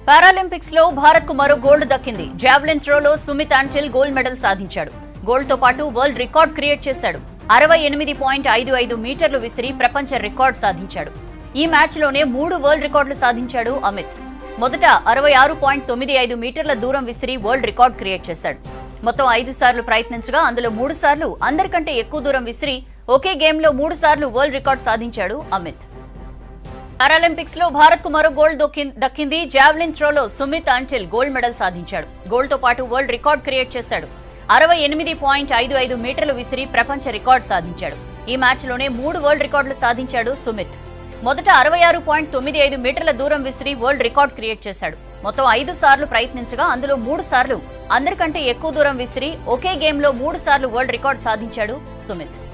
Paralympics లో భారత్ కు మరో గోల్డ్ దక్కింది జావెలిన్ త్రోలో సుమిత్ ఆంటిల్ గోల్డ్ మెడల్ సాధించాడు గోల్డ్ తో పాటు వరల్డ్ రికార్డ్ క్రియేట్ చేశాడు అరవై ఎనిమిది పాయింట్ ఐదు ఐదు మీటర్లు విసిరి ప్రపంచ రికార్డ్ సాధించాడు ఈ మ్యాచ్ లోనే మూడు వరల్డ్ రికార్డులు సాధించాడు అమిత్ మొదట అరవై ఆరు పాయింట్ తొమ్మిది ఐదు మీటర్ల దూరం విసిరి వరల్డ్ రికార్డ్ క్రియేట్ చేశాడు మొత్తం ఐదు సార్లు ప్రయత్నించగా అందులో మూడు సార్లు అందరికంటే ఎక్కువ దూరం విసిరి ఒకే గేమ్ లో మూడు సార్లు వరల్డ్ రికార్డ్ సాధించాడు అమిత్ పారాలింపిక్స్ లో భారత్ కు మరో గోల్డ్ దొక్కిం- దక్కింది జావెలిన్ త్రోలో సుమిత్ అంటిల్ గోల్డ్ మెడల్ సాధించాడు గోల్డ్ తో పాటు వరల్డ్ రికార్డ్ క్రియేట్ చేశాడు అరవై ఎనిమిది పాయింట్ ఐదు ఐదు మీటర్లు విసిరి ప్రపంచ రికార్డ్ సాధించాడు ఈ మ్యాచ్ లోనే మూడు వరల్డ్ రికార్డులు సాధించాడు సుమిత్ మొదట అరవై ఆరు పాయింట్ తొమ్మిది ఐదు మీటర్ల దూరం విసిరి వరల్డ్ రికార్డ్ క్రియేట్ చేశాడు మొత్తం ఐదు సార్లు ప్రయత్నించగా అందులో మూడు సార్లు అందరికంటే ఎక్కువ దూరం విసిరి ఒకే గేమ్ లో మూడు సార్లు వరల్డ్ రికార్డ్ సాధించాడు సుమిత్